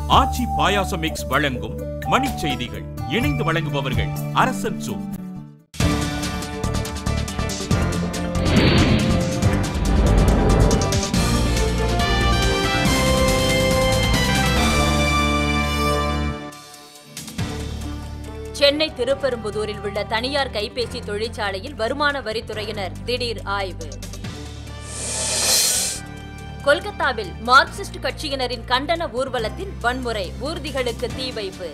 ஆச்சி பாயாசம் mix வழங்கும் மணிச் செய்திகள் இணைந்து வழங்குபவர்கள் அரசன் சூ சென்னை திருப்பெரும்புதூரில் உள்ள தனியார் கைபேசி தொழிற்சாலையில் வருமான வரித்துறையினர் திடீர் ஆய்வு கொல்கத்தாவில் மார்க்சிஸ்ட் கட்சியினரின் கண்டன ஊர்வலத்தில் வன்முறை ஊர்திகளுக்கு தீ வைப்பு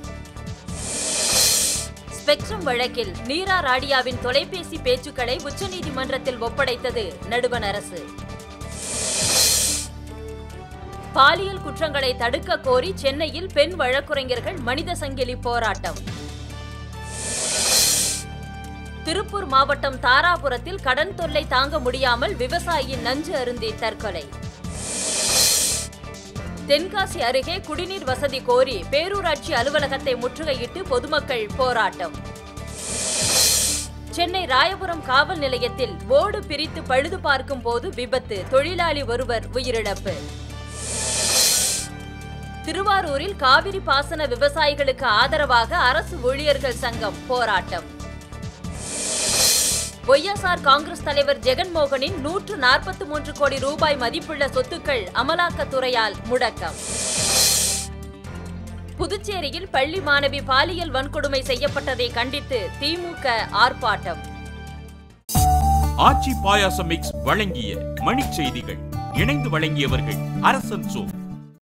ஸ்பெக்ட்ரம் வழக்கில் நீரா ராடியாவின் தொலைபேசி பேச்சுக்களை உச்சநீதிமன்றத்தில் ஒப்படைத்தது நடுவண் அரசு பாலியல் குற்றங்களை தடுக்க கோரி சென்னையில் பெண் வழக்குரைஞர்கள் மனித சங்கிலி போராட்டம் திருப்பூர் மாவட்டம் தாராபுரத்தில் கடன் தொல்லை தாங்க முடியாமல் விவசாயி நஞ்சு அருந்தி தற்கொலை தென்காசி அருகே குடிநீர் வசதி கோரி பேரூராட்சி அலுவலகத்தை முற்றுகையிட்டு பொதுமக்கள் போராட்டம் சென்னை ராயபுரம் காவல் நிலையத்தில் ஓடு பிரித்து பழுது பார்க்கும் போது விபத்து தொழிலாளி ஒருவர் உயிரிழப்பு திருவாரூரில் காவிரி பாசன விவசாயிகளுக்கு ஆதரவாக அரசு ஊழியர்கள் சங்கம் போராட்டம் ஒய்எஸ்ஆர் காங்கிரஸ் தலைவர் ஜெகன்மோகனின் நூற்று நாற்பத்தி மூன்று கோடி ரூபாய் மதிப்புள்ள சொத்துக்கள் அமலாக்கத்துறையால் முடக்கம் புதுச்சேரியில் பள்ளி மாணவி பாலியல் வன்கொடுமை செய்யப்பட்டதை கண்டித்து திமுக ஆர்ப்பாட்டம் ஆச்சி பாயாசம் மிக்ஸ் வழங்கிய மணிச் செய்திகள் இணைந்து வழங்கியவர்கள் அரசன் சூ